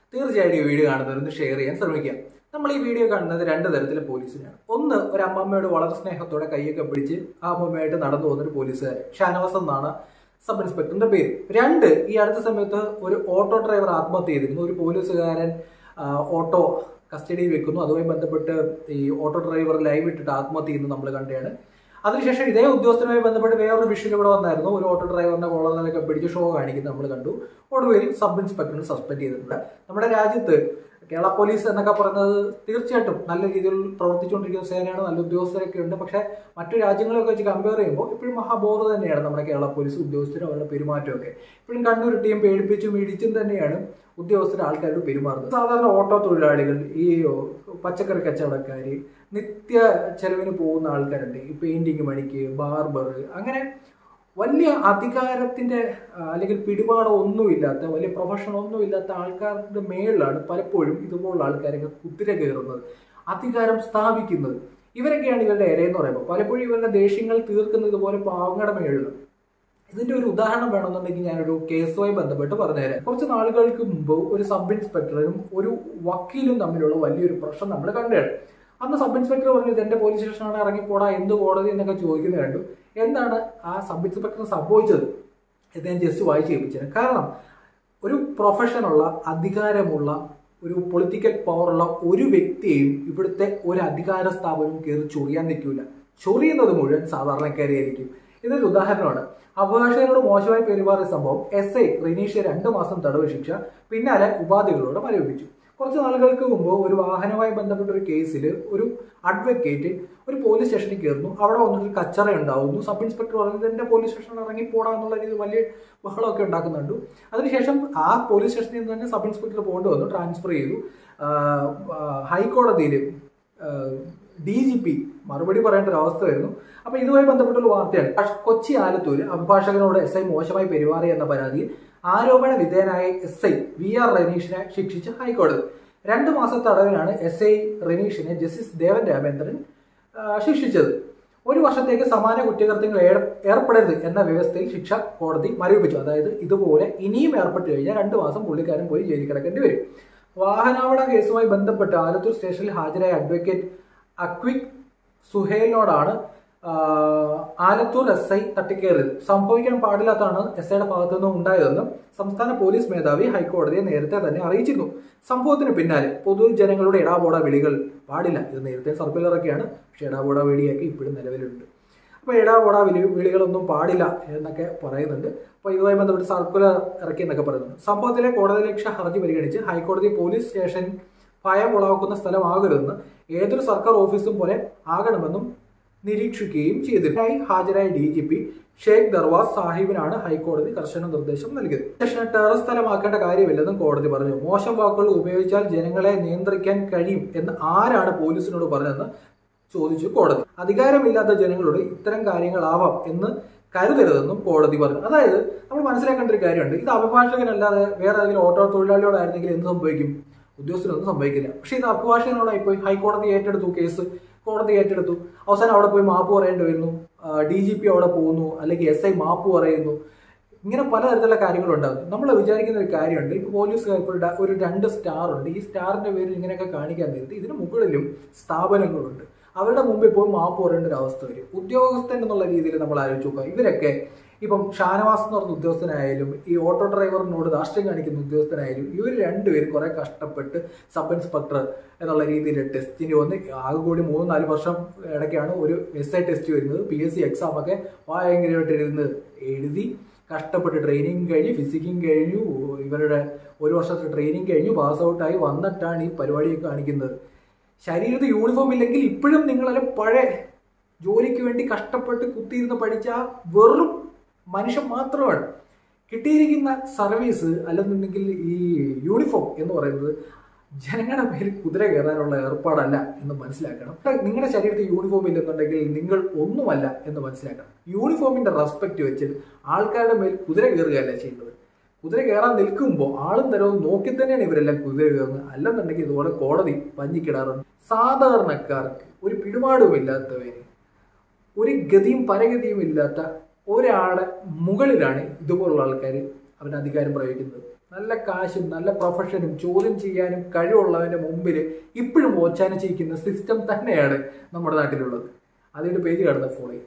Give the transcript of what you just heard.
തീർച്ചയായിട്ടും ഈ video കാണുന്നവരൊന്ന് share ചെയ്യാൻ ശ്രമിക്കുക നമ്മൾ ഈ വീഡിയോ കാണുന്നത് രണ്ട് തരത്തിലെ പോലീസിനെയാണ് ഒന്ന് ഒരു അമ്മമ്മയോട് വളരെ സ്നേഹത്തോടെ കൈയൊക്കെ പിടിച്ച് ആ അമ്മമ്മയായിട്ട് നടന്നു പോകുന്ന ഒരു പോലീസുകാരൻ ഷാനവാസ് എന്നാണ് സബ് ഇൻസ്പെക്ടറിന്റെ പേര് രണ്ട് ഈ അടുത്ത സമയത്ത് ഒരു ഓട്ടോ ഡ്രൈവർ ആത്മഹത്യ ചെയ്തിരുന്നു ഒരു പോലീസുകാരൻ ആ, ഓട്ടോ കസ്റ്റഡിയിൽ വെക്കുന്നു അതുമായി ബന്ധപ്പെട്ട് ഈ ഓട്ടോ ഡ്രൈവർ ലൈവ് ഇട്ടിട്ട് ആത്മഹത്യ ചെയ്യുന്നത് നമ്മൾ കണ്ടതാണ് അതിനുശേഷം ഇതേ ഉദ്യോഗസ്ഥനുമായി ബന്ധപ്പെട്ട് വേറൊരു വിഷയം ഇവിടെ വന്നായിരുന്നു ഒരു ഓട്ടോ ഡ്രൈവറിന്റെ കോളറിനൊക്കെ പിടിച്ച് ഷോ കാണിക്കുന്നത് നമ്മൾ കണ്ടു ഒടുവിൽ സബ് ഇൻസ്പെക്ടറിനെ സസ്പെൻഡ് ചെയ്തിട്ടുണ്ട് നമ്മുടെ രാജ്യത്ത് കേരള പോലീസ് എന്നൊക്കെ പറയുന്നത് തീർച്ചയായിട്ടും നല്ല രീതിയിൽ പ്രവർത്തിച്ചുകൊണ്ടിരിക്കുന്ന സേനയാണ് നല്ല ഉദ്യോഗസ്ഥരൊക്കെ ഉണ്ട് പക്ഷേ മറ്റു രാജ്യങ്ങളൊക്കെ വെച്ച് കമ്പയർ ചെയ്യുമ്പോൾ ഇപ്പോഴും മഹാബോറ് തന്നെയാണ് നമ്മുടെ കേരള പോലീസ് ഉദ്യോഗസ്ഥരും അവരുടെ പെരുമാറ്റമൊക്കെ ഇപ്പോഴും കണ്ണുരുട്ടിയും പേടിപ്പിച്ചും ഇടിച്ചും തന്നെയാണ് ഉദ്യോഗസ്ഥർ ആൾക്കാരോട് പെരുമാറുന്നത് സാധാരണ ഓട്ടോ തൊഴിലാളികൾ ഈ പച്ചക്കറി കച്ചവടക്കാർ നിത്യ ചെലവിന് പോകുന്ന ആൾക്കാരുണ്ട് ഈ പെയിന്റിങ് പണിക്ക് ബാർബർ അങ്ങനെ വലിയ അധികാരത്തിന്റെ ആ, അല്ലെങ്കിൽ പിടിപാടോ ഒന്നുമില്ലാത്ത വലിയ പ്രൊഫഷൻ ഒന്നുമില്ലാത്ത ആൾക്കാരുടെ മേളിലാണ് പലപ്പോഴും ഇതുപോലുള്ള ആൾക്കാരൊക്കെ കുതിര കയറുന്നത് അധികാരം സ്ഥാപിക്കുന്നത് ഇവരൊക്കെയാണ് ഇവരുടെ ഇരയെന്ന് പറയുമ്പോൾ പലപ്പോഴും ഇവരുടെ ദേഷ്യങ്ങൾ തീർക്കുന്നത് ഇതുപോലെ പാവങ്ങളുടെ മേളിലാണ് ഇതിന്റെ ഒരു ഉദാഹരണം വേണമെന്നുണ്ടെങ്കിൽ ഞാനൊരു കേസുമായി ബന്ധപ്പെട്ട് പറഞ്ഞുതരാം കുറച്ച് നാളുകൾക്ക് മുമ്പ് ഒരു സബ് ഇൻസ്പെക്ടറും ഒരു വക്കീലും തമ്മിലുള്ള വലിയൊരു പ്രശ്നം നമ്മൾ കണ്ടാണ് അന്ന് സബ് ഇൻസ്പെക്ടർ പറഞ്ഞു ഇത് എന്റെ പോലീസ് സ്റ്റേഷനാണ് ഇറങ്ങിപ്പോടാ എന്ത് കോടതി എന്നൊക്കെ ചോദിക്കുന്നത് കണ്ടു എന്താണ് ആ സബ് ഇൻസ്പെക്ടർ സംഭവിച്ചത് എന്ന് ഞാൻ ജസ്റ്റ് വായിച്ച് കേൾപ്പിച്ചത് കാരണം ഒരു പ്രൊഫഷനുള്ള അധികാരമുള്ള ഒരു പൊളിറ്റിക്കൽ പവറുള്ള ഒരു വ്യക്തിയെയും ഇവിടുത്തെ ഒരു അധികാര സ്ഥാപനവും കയറി ചൊറിയാൻ നിൽക്കില്ല ചൊറിയുന്നത് മുഴുവൻ സാധാരണക്കാരെയായിരിക്കും ഇതൊരു ഉദാഹരണമാണ് അഭിഭാഷകരോട് മോശമായി പെരുമാറിയ സംഭവം എസ് ഐ റിനീഷ് രണ്ട് മാസം തടവ് ശിക്ഷ പിന്നാലെ ഉപാധികളോട് മരവിപ്പിച്ചു കുറച്ച് നാളുകൾക്ക് മുമ്പ് ഒരു വാഹനവുമായി ബന്ധപ്പെട്ട ഒരു കേസിൽ ഒരു അഡ്വക്കേറ്റ് ഒരു പോലീസ് സ്റ്റേഷനിൽ കയറുന്നു അവിടെ വന്നിട്ട് കച്ചറ ഉണ്ടാവുന്നു സബ് ഇൻസ്പെക്ടർ പറഞ്ഞത് എന്റെ പോലീസ് സ്റ്റേഷനിൽ ഇറങ്ങി പോടാ എന്നുള്ള രീതിയിൽ വലിയ ബഹളമൊക്കെ ഉണ്ടാക്കുന്നുണ്ട് അതിനുശേഷം ആ പോലീസ് സ്റ്റേഷനിൽ നിന്ന് തന്നെ സബ് ഇൻസ്പെക്ടർ പോകേണ്ടി വന്നു ട്രാൻസ്ഫർ ചെയ്തു ഹൈക്കോടതിയിൽ ഡി ജി പി മറുപടി പറയേണ്ട ഒരു അവസ്ഥ വരുന്നു അപ്പൊ ഇതുമായി ബന്ധപ്പെട്ടുള്ള വാർത്തയാണ് പക്ഷെ കൊച്ചി ആലത്തൂര് അഭിഭാഷകനോട് എസ് ഐ മോശമായി പെരുമാറി എന്ന പരാതിയിൽ ആരോപണ വിധേയനായ എസ് ഐ വി ആർ റനീഷിനെ ശിക്ഷിച്ച് ഹൈക്കോടതി രണ്ടു മാസത്തെ തടവിനാണ് എസ് ഐ റനീഷിനെ ജസ്റ്റിസ് ദേവൻ രാമേന്ദ്രൻ ആ, ശിക്ഷിച്ചത് ഒരു വർഷത്തേക്ക് സമാന കുറ്റകൃത്യങ്ങൾ ഏർ- ഏർപ്പെടരുത് എന്ന വ്യവസ്ഥയിൽ ശിക്ഷ കോടതി മരവിപ്പിച്ചു അതായത് ഇതുപോലെ ഇനിയും ഏർപ്പെട്ട് കഴിഞ്ഞാൽ രണ്ടു മാസം പുള്ളിക്കാരൻ പോയി ജയിലിൽ കിടക്കേണ്ടി വരും വാഹനാപകട കേസുമായി ബന്ധപ്പെട്ട് ആലത്തൂർ സ്റ്റേഷനിൽ ഹാജരായ അഡ്വക്കേറ്റ് അക്വിക് സുഹേലിനോടാണ് ആ, ആലത്തൂർ എസ് ഐ തട്ടിക്കേറിയത് സംഭവിക്കാൻ പാടില്ലാത്തതാണ് എസ് ഐയുടെ ഭാഗത്തു നിന്നും ഉണ്ടായതെന്നും സംസ്ഥാന പോലീസ് മേധാവി ഹൈക്കോടതിയെ നേരത്തെ തന്നെ അറിയിച്ചിരുന്നു സംഭവത്തിന് പിന്നാലെ പൊതുജനങ്ങളുടെ ഇടാപോട വിളികൾ പാടില്ല ഇത് നേരത്തെ സർക്കുലറൊക്കെയാണ് പക്ഷെ ഇടാപോട വിളിയൊക്കെ ഇപ്പോഴും നിലവിലുണ്ട് അപ്പോൾ ഇടാപോട വിളി വിളികളൊന്നും പാടില്ല എന്നൊക്കെ പറയുന്നുണ്ട് അപ്പോൾ ഇതുമായി ബന്ധപ്പെട്ട് സർക്കുലർ ഇറക്കി എന്നൊക്കെ പറയുന്നുണ്ട് സംഭവത്തിലെ കോടതിയലക്ഷ ഹർജി പരിഗണിച്ച് ഹൈക്കോടതി പോലീസ് സ്റ്റേഷൻ ഭയം ഉളവാക്കുന്ന സ്ഥലമാകരുതെന്ന് ഏതൊരു സർക്കാർ ഓഫീസും പോലെ ആകണമെന്നും നിരീക്ഷിക്കുകയും ചെയ്തിരുന്നായി ഹാജരായ D G P Sheikh Darvesh സാഹിബിനാണ് ഹൈക്കോടതി കർശന നിർദ്ദേശം നൽകിയത് സ്റ്റേഷനെ ടെറർ സ്ഥലമാക്കേണ്ട കാര്യമില്ലെന്നും കോടതി പറഞ്ഞു മോശം വാക്കുകൾ ഉപയോഗിച്ചാൽ ജനങ്ങളെ നിയന്ത്രിക്കാൻ കഴിയും എന്ന് ആരാണ് പോലീസിനോട് പറഞ്ഞതെന്ന് ചോദിച്ചു കോടതി അധികാരമില്ലാത്ത ജനങ്ങളോട് ഇത്തരം കാര്യങ്ങളാവാം എന്ന് കരുതരുതെന്നും കോടതി പറഞ്ഞു അതായത് നമ്മൾ മനസ്സിലാക്കേണ്ട ഒരു കാര്യമുണ്ട് ഇത് അഭിഭാഷകനല്ലാതെ വേറെ ഏതെങ്കിലും ഓട്ടോ തൊഴിലാളിയോടായിരുന്നെങ്കിൽ എന്ത് സംഭവിക്കും ഉദ്യോഗസ്ഥനൊന്നും സംഭവിക്കില്ല പക്ഷെ ഇത് അഭിഭാഷകനോടായി പോയി ഹൈക്കോടതി ഏറ്റെടുത്തു കേസ് കോടതി ഏറ്റെടുത്തു അവസാനം അവിടെ പോയി മാപ്പ് പറയേണ്ടി വരുന്നു ഡി ജി പി അവിടെ പോകുന്നു അല്ലെങ്കിൽ എസ് ഐ മാപ്പ് പറയുന്നു ഇങ്ങനെ പലതരത്തിലുള്ള കാര്യങ്ങളുണ്ടാകും നമ്മൾ വിചാരിക്കുന്ന ഒരു കാര്യമുണ്ട് ഇപ്പൊ പോലീസുകാർ ഇപ്പോൾ ഡ- ഒരു രണ്ട് സ്റ്റാർ ഉണ്ട് ഈ സ്റ്റാറിന്റെ പേരിൽ ഇങ്ങനെയൊക്കെ കാണിക്കാൻ നേരത്തെ ഇതിന് മുകളിലും സ്ഥാപനങ്ങളുണ്ട് അവരുടെ മുമ്പിൽ പോയി മാപ്പ് പറയേണ്ട ഒരു അവസ്ഥ വരും ഉദ്യോഗസ്ഥൻ എന്നുള്ള രീതിയിൽ നമ്മൾ ആലോചിച്ച് നോക്കുക ഇവരൊക്കെ ഇപ്പം ഷാനവാസ് എന്ന് പറഞ്ഞ ഉദ്യോഗസ്ഥനായാലും ഈ ഓട്ടോ ഡ്രൈവറിനോട് രാഷ്ട്രീയം കാണിക്കുന്ന ഉദ്യോഗസ്ഥനായാലും ഇവർ രണ്ടുപേരും കുറെ കഷ്ടപ്പെട്ട് സബ് ഇൻസ്പെക്ടർ എന്നുള്ള രീതിയിൽ ടെസ്റ്റിന് വന്ന് ആകെ കൂടി മൂന്ന് നാല് വർഷം ഇടയ്ക്കാണ് ഒരു എസ് ഐ ടെസ്റ്റ് വരുന്നത് പി എസ് സി എക്സാം ഒക്കെ ഭയങ്കരമായിട്ടിരുന്ന് എഴുതി കഷ്ടപ്പെട്ട് ട്രെയിനിങ് കഴിഞ്ഞ് ഫിസിക്കിങ് കഴിഞ്ഞു ഇവരുടെ ഒരു വർഷത്തെ ട്രെയിനിങ് കഴിഞ്ഞു പാസ് ഔട്ടായി വന്നിട്ടാണ് ഈ പരിപാടിയൊക്കെ കാണിക്കുന്നത് ശരീരത്തിൽ യൂണിഫോം ഇല്ലെങ്കിൽ ഇപ്പോഴും നിങ്ങളെ പഴയ ജോലിക്ക് വേണ്ടി കഷ്ടപ്പെട്ട് കുത്തിയിരുന്ന് പഠിച്ച വെറും മനുഷ്യൻ മാത്രമാണ് കിട്ടിയിരിക്കുന്ന സർവീസ് അല്ലെന്നുണ്ടെങ്കിൽ ഈ യൂണിഫോം എന്ന് പറയുന്നത് ജനങ്ങളുടെ പേരിൽ കുതിര കയറാനുള്ള ഏർപ്പാടല്ല എന്ന് മനസ്സിലാക്കണം നിങ്ങളുടെ ശരീരത്തിൽ യൂണിഫോം ഇല്ലെന്നുണ്ടെങ്കിൽ നിങ്ങൾ ഒന്നുമല്ല എന്ന് മനസ്സിലാക്കണം യൂണിഫോമിന്റെ റെസ്പെക്ട് വെച്ച് ആൾക്കാരുടെ മേൽ കുതിര കയറുകയല്ല ചെയ്യുന്നത് കുതിര കയറാൻ നിൽക്കുമ്പോൾ ആളും തരവും നോക്കി തന്നെയാണ് ഇവരെല്ലാം കുതിര കയറുന്നത് അല്ലെന്നുണ്ടെങ്കിൽ ഇതുപോലെ കോടതി പഞ്ഞിക്കിടാറുണ്ട് സാധാരണക്കാർക്ക് ഒരു പിടിപാടുമില്ലാത്തവര് ഒരു ഗതിയും പരഗതിയും ഇല്ലാത്ത ഒരാളുടെ മുകളിലാണ് ഇതുപോലുള്ള ആൾക്കാർ അവരുടെ അധികാരം പ്രയോഗിക്കുന്നത് നല്ല കാശും നല്ല പ്രൊഫഷനും ചോദ്യം ചെയ്യാനും കഴിവുള്ളവന്റെ മുമ്പിൽ ഇപ്പോഴും ഓച്ചാനിച്ചിരിക്കുന്ന സിസ്റ്റം തന്നെയാണ് നമ്മുടെ നാട്ടിലുള്ളത് അതിന്റെ പേജ് കടന്ന് ഫോളോ ചെയ്യും